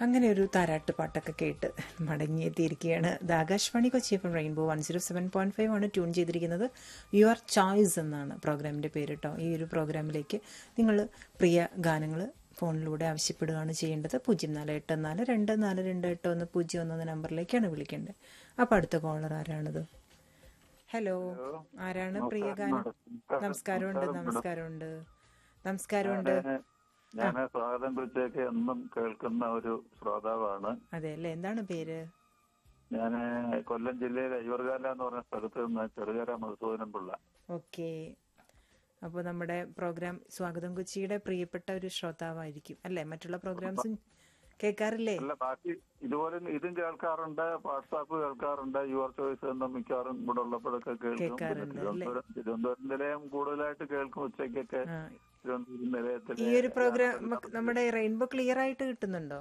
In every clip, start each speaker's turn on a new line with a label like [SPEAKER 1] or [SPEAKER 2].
[SPEAKER 1] അങ്ങനെ ഒരു താരാട്ട് പാട്ടൊക്കെ കേട്ട് മടങ്ങിയെത്തിയിരിക്കുകയാണ് ഇത് Akashvani Kochi F Rainbow one zero seven point five ആണ് ട്യൂൺ ചെയ്തിരിക്കുന്നത് യുവർ ചോയ്സ് എന്നാണ് പ്രോഗ്രാമിൻ്റെ പേര് കേട്ടോ ഈ ഒരു പ്രോഗ്രാമിലേക്ക് നിങ്ങൾ പ്രിയ ഗാനങ്ങൾ ഫോണിലൂടെ ആവശ്യപ്പെടുകയാണ് ചെയ്യേണ്ടത് പൂജ്യം നാല് എട്ട് നാല് രണ്ട് നാല് രണ്ട് എട്ട് ഒന്ന് പൂജ്യം ഒന്ന് എന്ന നമ്പറിലേക്കാണ് വിളിക്കേണ്ടത് അപ്പോൾ അടുത്ത കോളർ ആരാണത് ഹലോ ആരാണ് പ്രിയ ഗാനം നമസ്കാരമുണ്ട് നമസ്കാരമുണ്ട് നമസ്കാരമുണ്ട്
[SPEAKER 2] ഞാൻ സ്വാഗതം കുറിച്ചൊക്കെ എന്നും കേൾക്കുന്ന ഒരു ശ്രോതാവാണ്
[SPEAKER 1] അതെ അല്ലേ എന്താണ് പേര്
[SPEAKER 2] ഞാൻ കൊല്ലം ജില്ലയിലെ അയ്യൂർകാല എന്ന് പറഞ്ഞ സ്ഥലത്ത് നിന്ന് ചെറുകര മധുസൂദനം പിള്ള
[SPEAKER 1] ഓക്കെ അപ്പോൾ നമ്മുടെ പ്രോഗ്രാം സ്വാഗതം കൊച്ചിയുടെ പ്രിയപ്പെട്ട ഒരു ശ്രോതാവായിരിക്കും അല്ലേ മറ്റുള്ള പ്രോഗ്രാംസും കേൾക്കാറില്ലേ
[SPEAKER 2] അല്ല ബാക്കി ഇതുപോലെ ഇതും കേൾക്കാറുണ്ട് വാട്സാപ്പ് കേൾക്കാറുണ്ട് യുവർ ചോയ്സ് എന്ന മിക്കവാറും ഇവിടെ ഉള്ളപ്പോഴൊക്കെ കേൾക്കും പിന്നെ
[SPEAKER 1] കേൾക്കാറുണ്ട് അല്ലേ?
[SPEAKER 2] തിരുവനന്തപുരം തിരുവനന്തപുരം നിലയം കൂടുതലായിട്ട് കേൾക്കും ഉച്ചയ്ക്കൊക്കെ
[SPEAKER 1] ആ,
[SPEAKER 2] തിരുവനന്തപുരം നിലയത്തിലെ
[SPEAKER 1] ഈ ഒരു പ്രോഗ്രാം നമ്മുടെ റെയിൻബോ ക്ലിയർ ആയിട്ട് കിട്ടുന്നുണ്ടോ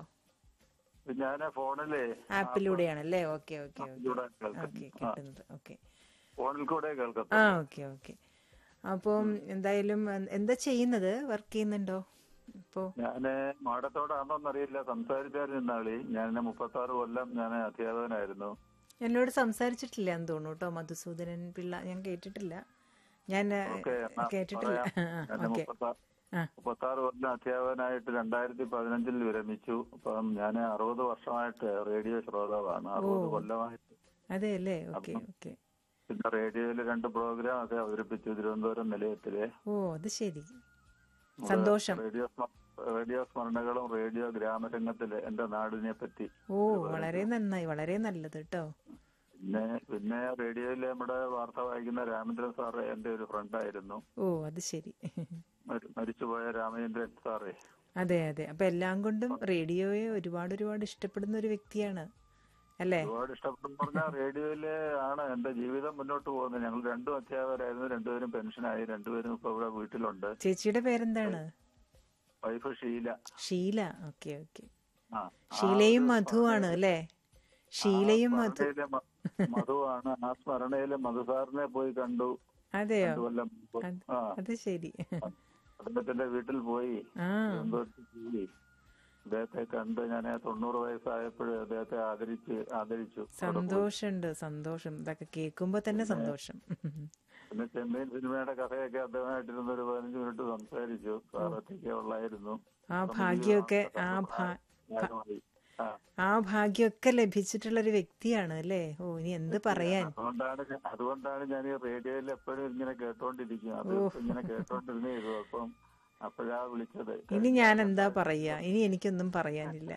[SPEAKER 2] ഞാൻ ഫോണിലെ
[SPEAKER 1] ആപ്പിലൂടെയാണല്ലേ ഓക്കെ ഓക്കെ ഓക്കെ
[SPEAKER 2] ഇതിലൂടെ കേൾക്കും
[SPEAKER 1] ഓക്കെ കിട്ടുന്നത് ഓക്കെ
[SPEAKER 2] ഫോണിൽ കൂടെ
[SPEAKER 1] ആ
[SPEAKER 2] കേൾക്കത്തുള്ളൂ
[SPEAKER 1] ഓക്കെ ഓക്കെ അപ്പം എന്തായാലും എന്താ ചെയ്യുന്നത് വർക്ക് ചെയ്യുന്നുണ്ടോ ഇപ്പോ
[SPEAKER 2] ഞാന് മാടത്തോടാണോന്നറിയില്ല സംസാരിച്ചായിരുന്നു ഇന്നാളി ഞാൻ മുപ്പത്തി ആറ് കൊല്ലം ഞാൻ അധ്യാപകനായിരുന്നു
[SPEAKER 1] എന്നോട് സംസാരിച്ചിട്ടില്ല എന്ന് തോന്നുന്നു കേട്ടോ മധുസൂദനൻ പിള്ള ഞാൻ കേട്ടിട്ടില്ല ഞാൻ
[SPEAKER 2] ഓക്കെ എന്നാ
[SPEAKER 1] കേട്ടിട്ടില്ല
[SPEAKER 2] പറയാം. ഞാൻ
[SPEAKER 1] ഓക്കെ
[SPEAKER 2] മുപ്പത്താ-
[SPEAKER 1] ആ
[SPEAKER 2] മുപ്പത്തി ആറ് കൊല്ലം അധ്യാപകനായിട്ട് രണ്ടായിരത്തി പതിനഞ്ചിൽ വിരമിച്ചു അപ്പം ഞാൻ അറുപത് വർഷമായിട്ട് റേഡിയോ ശ്രോതാവാണ് അറുപത് കൊല്ലമായിട്ട്
[SPEAKER 1] അതെ അല്ലേ ഓക്കെ ഓക്കെ
[SPEAKER 2] പിന്നെ റേഡിയോയിൽ രണ്ട് പ്രോഗ്രാം ഒക്കെ അവതരിപ്പിച്ചു തിരുവനന്തപുരം നിലയത്തിലെ
[SPEAKER 1] ഓ അത് ശരി സന്തോഷം
[SPEAKER 2] റേഡിയോ സ്മ- റേഡിയോ സ്മരണകളും റേഡിയോ ഗ്രാമരംഗത്തിലെ എന്റെ നാടിനെ പറ്റി
[SPEAKER 1] ഓ വളരെ നന്നായി വളരെ നല്ലത് കേട്ടോ
[SPEAKER 2] പിന്നെ പിന്നെ റേഡിയോയിൽ നമ്മുടെ വാർത്ത വായിക്കുന്ന രാമേന്ദ്രൻ സാറ് എന്റെ ഒരു ഫ്രണ്ടായിരുന്നു
[SPEAKER 1] ഓ അത് ശരി
[SPEAKER 2] മരി- മരിച്ചുപോയ രാമചന്ദ്രൻ സാറേ
[SPEAKER 1] അതെ അതെ അപ്പൊ എല്ലാം കൊണ്ടും റേഡിയോയെ ഒരുപാട് ഒരുപാട് ഇഷ്ടപ്പെടുന്ന ഒരു വ്യക്തിയാണ് അല്ലേ
[SPEAKER 2] ഒരുപാട് ഇഷ്ടപ്പെടുന്ന പറഞ്ഞാൽ റേഡിയോയില് ആണ് എന്റെ ജീവിതം മുന്നോട്ട് പോകുന്നത് ഞങ്ങൾ രണ്ടും അധ്യാപകരായിരുന്നു രണ്ടുപേരും പെൻഷനായി രണ്ടുപേരും ഇപ്പൊ ഇവിടെ വീട്ടിലുണ്ട്
[SPEAKER 1] ചേച്ചിയുടെ പേരെന്താണ്
[SPEAKER 2] wife Sheela
[SPEAKER 1] Sheela okay okay
[SPEAKER 2] ആ
[SPEAKER 1] ഷീലയും മധുവാണ് അല്ലേ ഷീലയും മധു
[SPEAKER 2] സ്മരണയിലെ മ- മധുവാണ് ആ സ്മരണയിലെ മധുസാറിനെ പോയി കണ്ടു
[SPEAKER 1] അതെയോ
[SPEAKER 2] രണ്ടു കൊല്ലം മുമ്പ്.
[SPEAKER 1] അത്-
[SPEAKER 2] ആ
[SPEAKER 1] അത് ശരി
[SPEAKER 2] അദ്ദേഹത്തിന്റെ വീട്ടിൽ പോയി
[SPEAKER 1] ആ
[SPEAKER 2] തിരുവനന്തപുരത്ത് പോയി അദ്ദേഹത്തെ കണ്ട് ഞാൻ തൊണ്ണൂറ് വയസ്സായപ്പോഴേ അദ്ദേഹത്തെ ആദരിച്ച് ആദരിച്ചു
[SPEAKER 1] സന്തോഷമുണ്ട് സന്തോഷം ഇതൊക്കെ കേൾക്കുമ്പോ തന്നെ സന്തോഷം
[SPEAKER 2] പിന്നെ ചെമ്മീൻ സിനിമയുടെ കഥയൊക്കെ അദ്ദേഹമായിട്ടിരുന്ന് ഒരു പതിനഞ്ച് മിനിറ്റ് സംസാരിച്ചു സാറൊക്കെ ഉള്ളായിരുന്നു
[SPEAKER 1] ആ ഭാഗ്യമൊക്കെ ആ ഭാ
[SPEAKER 2] ഞാനുമായി. ആ.
[SPEAKER 1] ആ ഭാഗ്യമൊക്കെ ലഭിച്ചിട്ടുള്ള ഒരു വ്യക്തിയാണ് അല്ലേ ഓ ഇനി എന്ത് പറയാൻ
[SPEAKER 2] അതുകൊണ്ടാണ് ഞാൻ- അതുകൊണ്ടാണ് ഞാൻ ഈ റേഡിയോയിൽ എപ്പോഴും ഇങ്ങനെ കേട്ടോണ്ടിരിക്കും അത് ഇപ്പൊ ഇങ്ങനെ കേട്ടോണ്ടിരുന്നേ ഇത് അപ്പം അപ്പോഴാ വിളിച്ചത്
[SPEAKER 1] ഇനി ഞാൻ എന്താ പറയാ ഇനി എനിക്കൊന്നും പറയാനില്ല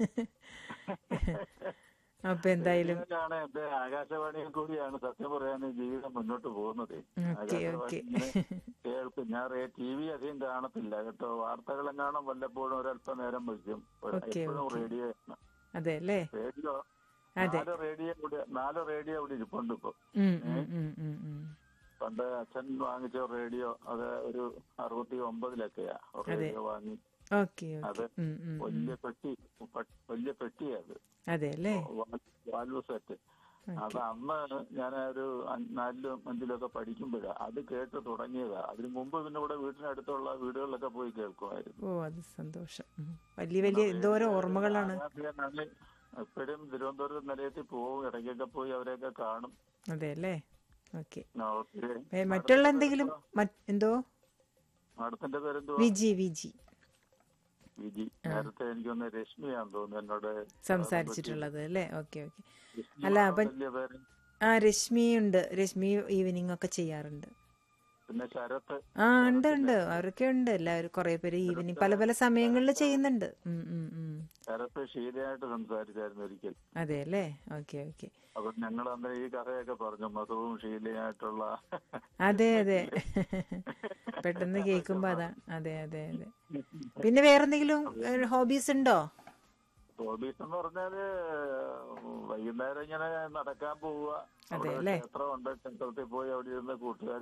[SPEAKER 1] അപ്പൊ എന്തായാലും
[SPEAKER 2] റേഡിയോയിലാണ് എന്റെ ആകാശവാണിയിൽ കൂടിയാണ് സത്യം പറയാൻ ജീവിതം മുന്നോട്ട് പോകുന്നത്
[SPEAKER 1] ഓക്കെ
[SPEAKER 2] ആകാശവാണി
[SPEAKER 1] ഓക്കെ
[SPEAKER 2] ഇങ്ങനെ കേൾക്കും ഞാൻ ടി വി അധികം കാണത്തില്ല കേട്ടോ വാർത്തകളെങ്ങാനും വല്ലപ്പോഴും ഒരല്പം നേരം വയ്ക്കും
[SPEAKER 1] ഓക്കെ,
[SPEAKER 2] എപ്പോഴും
[SPEAKER 1] ഓക്കെ.
[SPEAKER 2] റേഡിയോ ആണ്.
[SPEAKER 1] അതെ അല്ലേ
[SPEAKER 2] റേഡിയോ
[SPEAKER 1] അതെ.
[SPEAKER 2] നാല് റേഡിയോ ഇവിടെ നാല് റേഡിയോ ഇവിടെ ഇരിപ്പുണ്ട് ഇപ്പൊ
[SPEAKER 1] ഉം, ഉം, ഉം, ഉം, ഉം.
[SPEAKER 2] പണ്ട് അച്ഛൻ വാങ്ങിച്ച റേഡിയോ അത് ഒരു അറുപത്തി ഒമ്പതിലൊക്കെയാ റേഡിയോ വാങ്ങി
[SPEAKER 1] ഓക്കെ ഓക്കെ ഉം, ഉം, ഉം.
[SPEAKER 2] വലിയ പെട്ടി പ- വലിയ പെട്ടിയാ അത്
[SPEAKER 1] അതെ അല്ലേ
[SPEAKER 2] വാൽവ് സെറ്റ് അത് അന്ന് ഞാൻ ഒരു അഞ്ച് നാലിലും അഞ്ചിലും ഒക്കെ പഠിക്കുമ്പോഴാ അത് കേട്ട് തുടങ്ങിയതാ അതിന് മുമ്പ് പിന്നെ ഇവിടെ വീട്ടിനടുത്തുള്ള വീടുകളിലൊക്കെ പോയി കേൾക്കുമായിരുന്നു
[SPEAKER 1] ഓ അത് സന്തോഷം ഉം. വലിയ വലിയ എന്തോരം ഓർമ്മകളാണ്
[SPEAKER 2] ആരാധകനാണ്. എപ്പോഴും തിരുവനന്തപുരം നിലയത്തിൽ പോവും ഇടയ്ക്കൊക്കെ പോയി അവരെയൊക്കെ കാണും
[SPEAKER 1] അതെ അല്ലേ ഓക്കെ
[SPEAKER 2] ആ, ഒത്തിരി
[SPEAKER 1] ഏ, മറ്റുള്ള എന്തെങ്കിലും മറ്റ്- എന്തോ
[SPEAKER 2] മാഡത്തിന്റെ പേരെന്തുവാ
[SPEAKER 1] വിജി വിജി
[SPEAKER 2] വിജി നേരത്തെ എനിക്കൊന്ന് രശ്മിയാന്ന് തോന്നുന്നു എന്നോട്
[SPEAKER 1] സംസാരിച്ചിട്ടുള്ളത് അല്ലേ ഓക്കെ ഓക്കെ
[SPEAKER 2] രശ്മി
[SPEAKER 1] അല്ല,
[SPEAKER 2] ആണോ
[SPEAKER 1] അപ്പൊ-
[SPEAKER 2] വലിയ പേര്
[SPEAKER 1] ആ രശ്മി ഉണ്ട് രശ്മി ഈവനിങ് ഒക്കെ ചെയ്യാറുണ്ട്
[SPEAKER 2] പിന്നെ ശരത്ത്
[SPEAKER 1] ആ ഉണ്ട് ഉണ്ട് അവരൊക്കെ ഉണ്ട് എല്ലാവരും കുറെ പേര് ഈവനിങ് പല പല സമയങ്ങളിൽ ചെയ്യുന്നുണ്ട് ഉം, ഉം, ഉം.
[SPEAKER 2] ശരത്ത് ഷീലയായിട്ട് സംസാരിച്ചായിരുന്നു ഒരിക്കൽ
[SPEAKER 1] അതെ അല്ലേ ഓക്കെ ഓക്കെ
[SPEAKER 2] അപ്പൊ ഞങ്ങൾ അന്ന് ഈ കഥയൊക്കെ പറഞ്ഞു മധുവും ഷീലയായിട്ടുള്ള
[SPEAKER 1] അതെ അതെ പെട്ടെന്ന് കേൾക്കുമ്പോ അതാ അതെ അതെ അതെ പിന്നെ വേറെന്തെങ്കിലും ഹോബീസ് ഉണ്ടോ
[SPEAKER 2] ഹോബീസ് എന്ന് പറഞ്ഞാല് വൈകുന്നേരം ഇങ്ങനെ നടക്കാൻ പോവുക
[SPEAKER 1] അതെ
[SPEAKER 2] അവിടെ
[SPEAKER 1] അല്ലേ?
[SPEAKER 2] ക്ഷേത്രമുണ്ട് ക്ഷേത്രത്തിൽ പോയി അവിടെ ഇരുന്ന് കൂട്ടുകാർ